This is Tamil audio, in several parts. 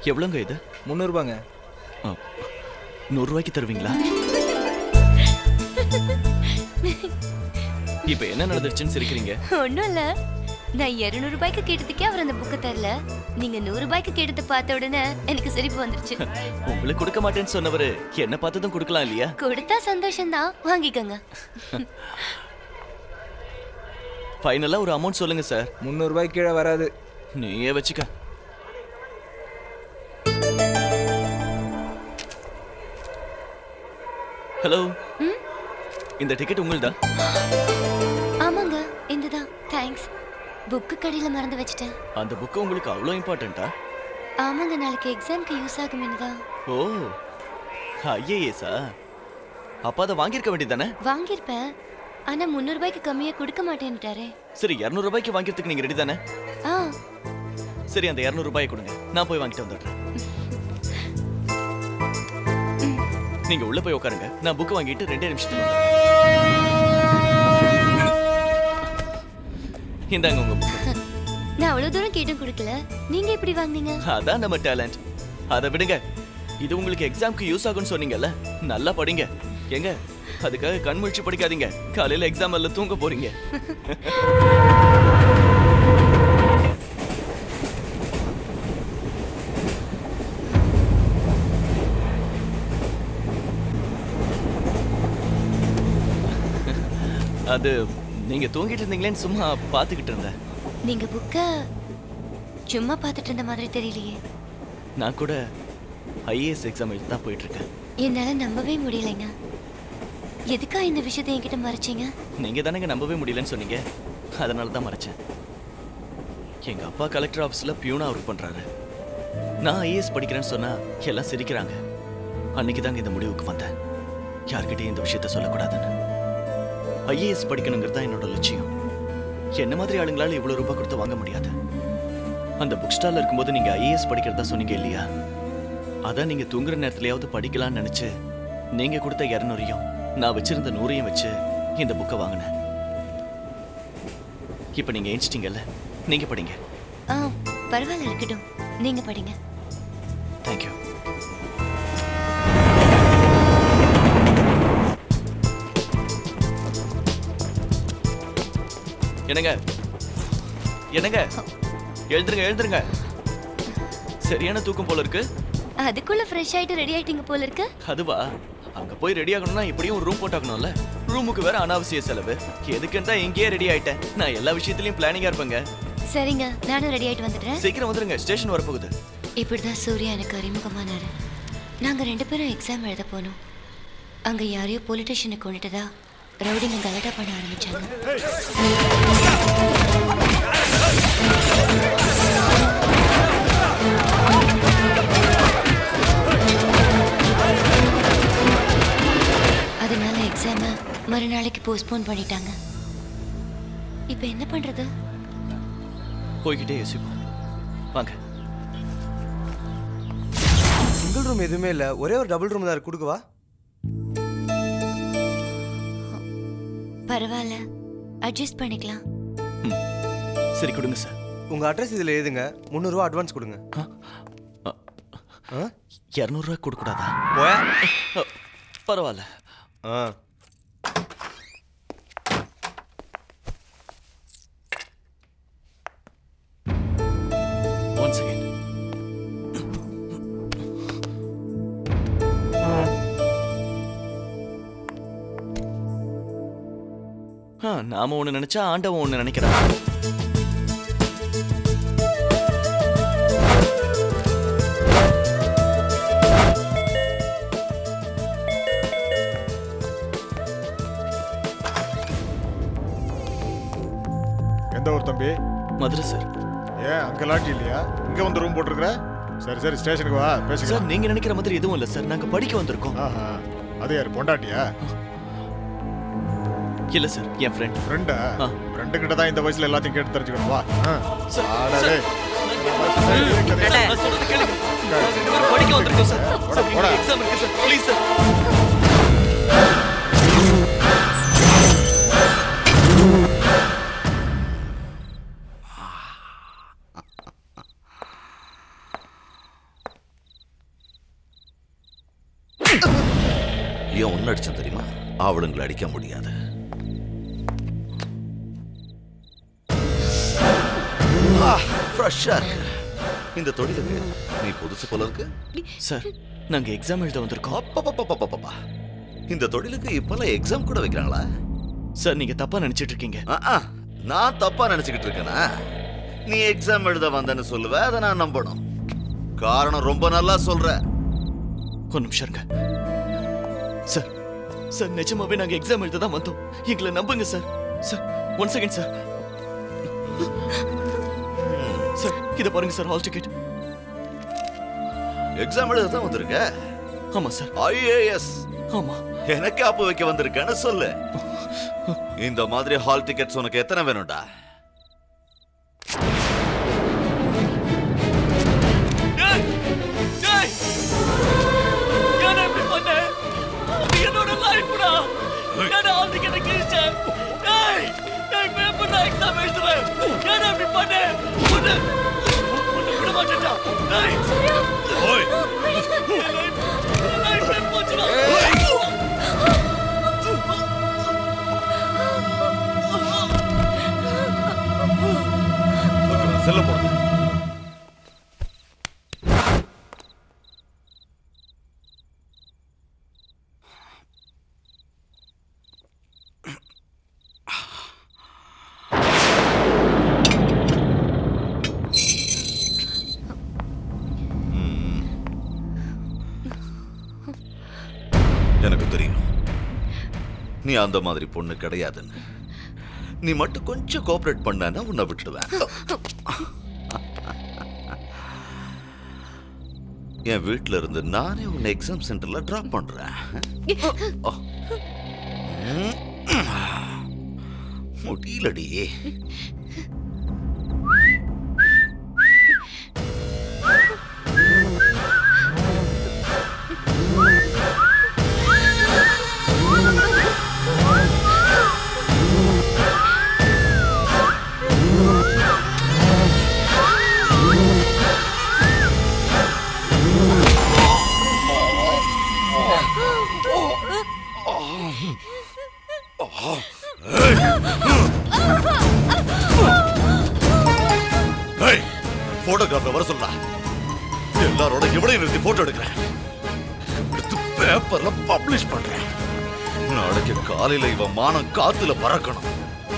எவ்வளோங்க இது முந்நூறுபாங்க ஆ, நூறு ரூபாய்க்கு தருவீங்களா இப்போ என்ன நடந்துருச்சுன்னு சிரிக்கிறீங்க ஒண்ணும் இல்ல நான் 200 ரூபாய்க்கு கேட்டதுக்கே அவர் அந்த புக்கை தரல நீங்க நூறு ரூபாய்க்கு கேட்டதை பார்த்த உடனே எனக்கு சிரிப்பு வந்துருச்சு உங்களுக்கு கொடுக்க மாட்டேன்னு சொன்னவரு என்ன பார்த்ததும் கொடுக்கலாம் இல்லையா கொடுத்தா சந்தோஷம்தான் வாங்கிக்கோங்க ஃபைனலா ஒரு அமௌண்ட் சொல்லுங்க சார் முந்நூறுபாய்க்கு கீழே வராது நீயே வச்சுக்க ஹலோ இந்த டிக்கெட் உங்களுதா ஆமாங்க இந்துதான் தேங்க்ஸ் புக்கு கடையில மறந்து வச்சிட்டேன் அந்த புக்கு உங்களுக்கு அவ்வளோ இம்பார்ட்டண்ட்டா ஆமாங்க நாளைக்கு எக்ஸாம்க்கு யூஸ் ஆகுமேனு தான் ஓ ஐஏஎஸா அப்ப அதை வாங்கியிருக்க வேண்டியதானே வாங்கியிருப்பேன் ஆனா முந்நூறு ரூபாய்க்கு கம்மியா கொடுக்க மாட்டேன்ட்டாரே சரி இரநூறு ரூபாய்க்கு வாங்கிறதுக்கு நீங்க ரெடி தானே ஆ சரி அந்த இரநூறு ரூபாயை கொடுங்க நான் போய் வாங்கிட்டு வந்துடுறேன் நீங்க உள்ள போய் உட்காருங்க நான் புக் வாங்கிட்டு ரெண்டே நிமிஷத்துல வந்துடுறேன். இந்தாங்க உங்க புக் நான் அவ்வளவு தூரம் கேட்டும் கொடுக்கல நீங்க எப்படி வாங்குனீங்க அதான் நம்ம டேலண்ட் அதை விடுங்க இது உங்களுக்கு எக்ஸாம்க்கு யூஸ் ஆகும்னு சொன்னீங்கல்ல நல்லா படிங்க எங்க அதுக்காக கண் முழிச்சு படிக்காதீங்க காலையில எக்ஸாம் எல்லாம் தூங்க போறீங்க அது நீங்க தூங்கிட்டு இருந்தீங்களேன்னு சும்மா பார்த்துக்கிட்டு இருந்தேன் நீங்க புக்க சும்மா பார்த்துட்டு இருந்த மாதிரி தெரியலையே நான் கூட ஐஏஎஸ் எக்ஸாம் எழுதி தான் போயிட்டு இருக்கேன் என்னால நம்பவே முடியலைங்க எதுக்கா இந்த விஷயத்தை என்கிட்ட மறைச்சீங்க நீங்க தானேங்க நம்பவே முடியலன்னு சொன்னீங்க அதனால தான் மறைச்சேன் எங்க அப்பா கலெக்டர் ஆஃபீஸ்ல பியூனா ஒர்க் பண்றாரு நான் ஐஏஎஸ் படிக்கிறேன்னு சொன்னா எல்லாம் சிரிக்கிறாங்க அன்னைக்கு தாங்க இந்த முடிவுக்கு வந்தேன் யார்கிட்டயும் இந்த விஷயத்த சொல்லக்கூடாதுன்னு ஐஏஎஸ் படிக்கணுங்கிறது தான் என்னோட லட்சியம் என்ன மாதிரி ஆளுங்களால இவ்வளவு ரூபாய் கொடுத்து வாங்க முடியாது அந்த புக் ஸ்டால்ல இருக்கும்போது நீங்க ஐஏஎஸ் படிக்கிறதா சொன்னீங்க இல்லையா அதான் நீங்க தூங்குற நேரத்துலயாவது படிக்கலாம்னு நினைச்சு நீங்க கொடுத்த இரநூறையும் நான் வச்சிருந்த நூறையும் வச்சு இந்த புக்கை வாங்கினேன் இப்போ நீங்க ஏஞ்சிட்டீங்கல்ல நீங்க படிங்க ஆ பரவாயில்ல இருக்கட்டும் நீங்க படிங்க தேங்க்யூ என்னங்க என்னங்க எழுந்துருங்க எழுந்துருங்க சரியான தூக்கம் போல இருக்கு அதுக்குள்ள ஃப்ரெஷ் ஆயிட்டு ரெடி ஆயிட்டீங்க போல இருக்கு அதுவா அங்க போய் ரெடி ஆகணும்னா இப்படியும் ஒரு ரூம் போட்டாகணும்ல ரூமுக்கு வேற அனாவசிய செலவு எதுக்குன்னு தான் இங்கேயே ரெடி ஆயிட்டேன் நான் எல்லா விஷயத்துலயும் பிளானிங்கா இருப்பேங்க சரிங்க நானும் ரெடி ஆயிட்டு வந்துடுறேன் சீக்கிரம் வந்துருங்க ஸ்டேஷன் வரப்போகுது இப்படிதான் சூர்யா எனக்கு அறிமுகமானாரு நாங்க ரெண்டு பேரும் எக்ஸாம் எழுத போனோம் அங்க யாரையோ போலீஸ் ஸ்டேஷனுக்கு கொண்டுட்டதா ரவுடிங்க கலாட்டா பண்ண ஆரம்பிச்சாங்க அதனால எக்ஸாம மறுநாளைக்கு போஸ்ட்போன் பண்ணிட்டாங்க இப்போ என்ன பண்றது போய்கிட்டே யோசிப்போம் வாங்க சிங்கிள் ரூம் எதுவுமே இல்லை ஒரே ஒரு டபுள் ரூம் தான் இருக்கு கொடுக்கவா பரவாயில்ல அட்ஜஸ்ட் பண்ணிக்கலாம் சரி கொடுங்க சார் உங்கள் அட்ரஸ் இதில் எழுதுங்க முந்நூறுரூவா அட்வான்ஸ் கொடுங்க ஆ இரநூறுவா கொடுக்கூடாதா போயா அ, பரவாயில்ல ஆ ஒன் செகண்ட் ஆ நாம ஒண்ணு நினைச்சா ஆண்டவன் ஒண்ணு நினைக்கிறான் எந்த ஊர் தம்பி மதுரை சார் ஏன் அங்க லாட்டி இல்லையா இங்க வந்து ரூம் போட்டிருக்கிற சரி சரி ஸ்டேஷனுக்கு வா சார் பேசிக்கலாம் நீங்க நினைக்கிற மாதிரி எதுவும் இல்ல சார் நாங்க படிக்க வந்திருக்கோம் ஆஹா அது யாரு பொண்டாட்டியா இல்ல சார் என் ஃப்ரெண்ட் ஃப்ரெண்டா ஆ. ஃப்ரெண்டு கிட்ட தான் இந்த வயசுல எல்லாத்தையும் கேட்டு தெரிஞ்சுக்கணும் வா ஆ. சார், ஆடா சார். டேய். நான் சொல்றது கேளுங்க. நாங்க ரெண்டு பேரும் படிக்க வந்திருக்கோம் சார் சார் போடா. எக்ஸாம் இருக்கு சார் ப்ளீஸ் சார் ஏன் ஒன்னு அடிச்சேன் தெரியுமா அவளுங்களை அடிக்க முடியாது ஃப்ரெஷ்ஷா இருக்கு இந்த தொழிலுக்கு நீ புதுசு போல இருக்கு சார் நாங்க எக்ஸாம் எழுத வந்திருக்கோம் அப்பப்பப்பப்பப்பப்பா. இந்த தொழிலுக்கு இப்பெல்லாம் எக்ஸாம் கூட வைக்கிறாங்களா சார் நீங்க தப்பா நினைச்சிட்டு இருக்கீங்க ஆ, ஆ, நான் தப்பா நினைச்சுக்கிட்டு இருக்கேனா நீ எக்ஸாம் எழுத வந்தேன்னு சொல்லுவ அதை நான் நம்பணும் காரணம் ரொம்ப நல்லா சொல்ற ஒரு நிமிஷம் இருங்க சார் சார் நிஜமாவே நாங்க எக்ஸாம் எழுத தான் வந்தோம் எங்களை நம்புங்க sir sir one second sir sir இதை பாருங்க சார் ஹால் டிக்கெட் எக்ஸாம் எழுத தான் வந்திருக்க ஆமா சார் ஐஏஎஸ் ஆமா எனக்கு அப்ப வைக்க வந்திருக்கேன்னு சொல்லு இந்த மாதிரி ஹால் டிக்கெட்ஸ் உனக்கு எத்தனை வேணும்டா டேய்! டேய்! ஏன்டா இப்படி பண்ண? அது என்னோட லைஃப்டா. ஏன்டா hall ticket அ கிழிச்ச? டேய்! டேய், இப்ப எப்படி நான் exam எழுதுவேன்? ஏன்டா இப்படி பண்ண? உன்னை- உன்னை விட மாட்டேன்டா. டேய்! என் life- என் life ஏ போச்சுடா. செல்ல போடு எனக்கு தெரியும் நீ அந்த மாதிரி பொண்ணு கிடையாதுன்னு நீ மட்டும் கொஞ்சம் கோஆபரேட் பண்ணனா உன்னை விட்டுடுவேன் என் வீட்ல இருந்து நானே உன்னை எக்ஸாம் சென்டர்ல டிராப் பண்றேன் முடியலடி போட்டோகிராஃபர் வர சொல்லா எல்லாரோட எவ்வளவு நிறுத்தி போட்டோ எடுக்கிறேன் எடுத்து பேப்பர்ல பப்ளிஷ் பண்றேன் நாளைக்கு காலையில இவன் மானம் காத்துல பறக்கணும்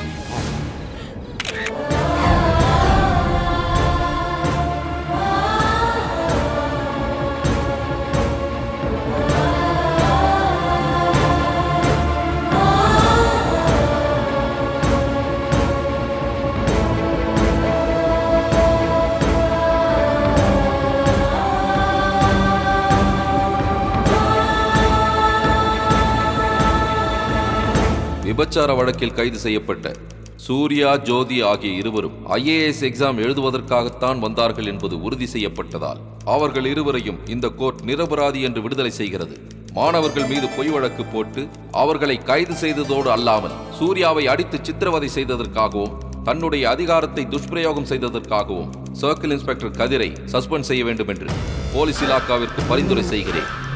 விபச்சார வழக்கில் கைது செய்யப்பட்ட சூர்யா ஜோதி ஆகிய இருவரும் ஐஏஎஸ் எக்ஸாம் எழுதுவதற்காகத்தான் வந்தார்கள் என்பது உறுதி செய்யப்பட்டதால் அவர்கள் இருவரையும் இந்த கோர்ட் நிரபராதி என்று விடுதலை செய்கிறது மாணவர்கள் மீது பொய் வழக்கு போட்டு அவர்களை கைது செய்ததோடு அல்லாமல் சூர்யாவை அடித்து சித்திரவதை செய்ததற்காகவும் தன்னுடைய அதிகாரத்தை துஷ்பிரயோகம் செய்ததற்காகவும் சர்க்கிள் இன்ஸ்பெக்டர் கதிரை சஸ்பெண்ட் செய்ய வேண்டும் என்று போலீஸ் இலாக்காவிற்கு பரிந்துரை செய்கிறேன்